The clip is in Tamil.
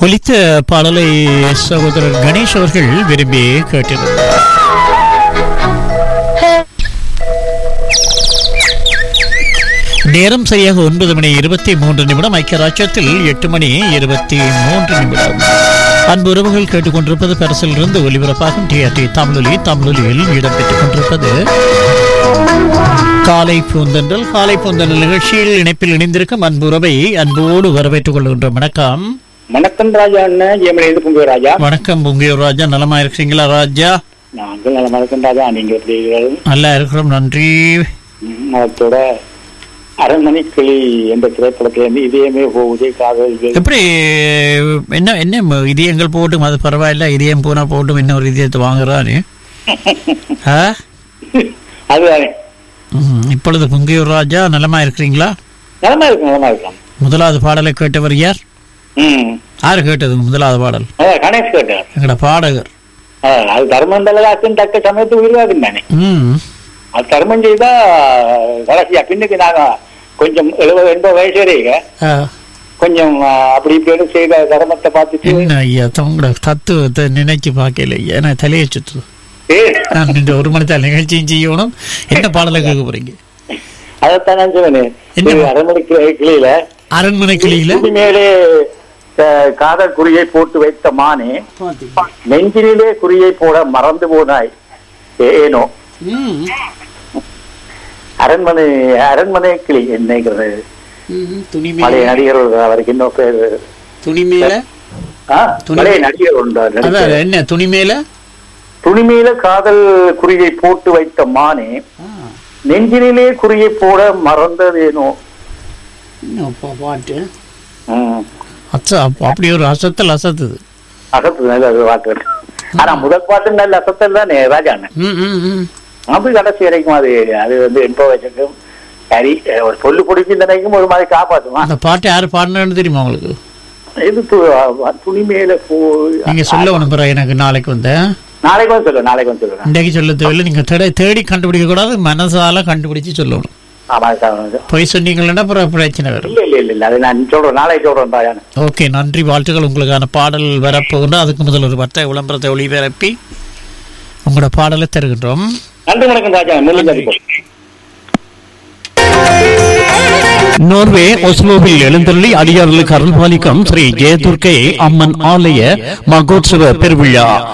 ஒலித்த பாடலை சகோதரர் கணேஷ் அவர்கள் விரும்பி கேட்டிருந்தார் நேரம் சரியாக ஒன்பது மணி இருபத்தி மூன்று நிமிடம் ஐக்கிய ராஜ்யத்தில் எட்டு மணி இருபத்தி மூன்று நிமிடம் அன்பு உறவுகள் கேட்டுக்கொண்டிருப்பது பரிசிலிருந்து ஒலிபரப்பாகும் டிஆர்டி தமிழொலி தமிழொலியில் இடம்பெற்றுக் கொண்டிருப்பது காலை பூந்தன்றல் காலை பூந்தன்றல் நிகழ்ச்சியில் இணைப்பில் இணைந்திருக்கும் அன்பு உறவை அன்போடு வரவேற்றுக் கொள்கின்றோம் வணக்கம் வணக்கம் ராஜா அண்ணன் ஜெயமணி இது பொங்க ராஜா வணக்கம் பொங்கியூர் ராஜா நலமா இருக்கிறீங்களா ராஜா நாங்கள் நல்ல வணக்கம் ராஜா நீங்க எப்படி இருக்கிறீர்கள்? நல்லா இருக்கிறோம் நன்றி ம், அதோட அரண்மனை கிளி என்ற திரைப்படத்திலிருந்து இதயமே போகுதே காதல் இது. எப்படி என்ன என்ன இதயங்கள் போட்டும் அது பரவாயில்ல இதயம் போனா போட்டும் என்ன ஒரு இதயத்தை வாங்குறாரு ஆ? அதுதானே ம், இப்பொழுது பொங்கியூர் ராஜா நலமா இருக்கிறீங்களா நலமா இருக்கும் நலமா இருக்கலாம் முதலாவது பாடலை கேட்டவர் யார் ம் யார் கேட்டது முதலாவது பாடல் அதான் கணேஷ் கேட்டார் எங்கட பாடகர் அதான், அது தர்மம் தலகாசுன்னு தக்க சமயத்து உயிர்வாகும் தானே ம் அது தர்மம் செய்தா கடைசியா பின்னுக்கு நாங்க கொஞ்சம் எழுபது எண்பது வயசு வரைக்கும் ஆ, கொஞ்சம் ஆ, அப்படி இப்படின்னு செய்த தர்மத்தை பார்த்துட்டு என்ன ஐயா உங்களோட தத்துவத்தை நினைச்சு பார்க்கல ஐயா ஏன்னா தலையை சுத்து ஏ, நான் இந்த ஒரு மணி நேரம் நிகழ்ச்சியும் செய்யணும் என்ன பாடலை கேட்க போறீங்க அதைத்தான் நான் சொன்னேன் என்ன? இது அரண்மனை கிளை- கிளியில அரண்மனை கிளியில துணி மேலே அஹ், காதல் குறியை போட்டு வைத்த மானே நெஞ்சிலே குறியை போட மறந்து போனாய் ஏனோ ம், அரண்மனை அரண்மனை கிளி என்னங்கிறது ம், துணி பழைய மேல நடிகர் ஒரு- அவருக்கு இன்னும் பேரு துணி மேல ஆ? துணி- பழைய நடிகர் உண்டு அவர் அதான் நடிச்ச. என்ன துணி மேல துணி மேல காதல் குறியை போட்டு வைத்த மானே ஆ, நெஞ்சிலே குறியை போட மறந்ததேனோ என்ன பா- பாட்டு ம். அச்சா அப்ப அப்படி ஒரு அசத்தல் அசத்துது அசத்து நல்ல ஒரு பாட்டு ஆனா முதல் பாட்டு நல்ல அசத்தல் தானே ராஜா ம், ம், ம். அப்படி கடைசி வரைக்கும் அது அது வந்து எண்பது வயசுக்கும் சரி அஹ் ஒரு பொல்லு பிடிச்சி நினைக்கும் ஒரு மாதிரி காப்பாற்றுமா அந்த பாட்டு யாரு பாடினு தெரியுமா உங்களுக்கு இது து- அஹ் துணி மேல போய் நீங்க சொல்ல ஒன்று எனக்கு நாளைக்கு வந்த நாளைக்கு வந்து சொல்லுவேன் நாளைக்கு வந்து சொல்லுவேன் இன்றைக்கு சொல்ல தேவையில்லை நீங்க தேடி தேடி கண்டுபிடிக்க கூடாது மனசால கண்டுபிடிச்சு சொல்லணும் ஆமா அது- பொய் சொன்னீங்கன்னா அப்புறம் பிரச்சனை வரும் இல்ல இல்ல இல்ல இல்ல அது நான் சொல்றேன் நாளைக்கு சொல்றேன் ராஜான ஓகே நன்றி வாழ்த்துக்கள் உங்களுக்கான பாடல் வரப்போகின்ற அதுக்கு முதல் ஒரு வர்த்தக விளம்பரத்தை ஒளிபரப்பி உங்களோட பாடலை தருகின்றோம் நன்றி வணக்கம் ராஜா மீண்டும் நோர்வே ஒஸ்லோவில் எழுந்தருளி அடியார்களுக்கு அருள்பாலிக்கும் ஸ்ரீ ஜெயதுர்க்கை அம்மன் ஆலய மகோத்சவ பெருவிழா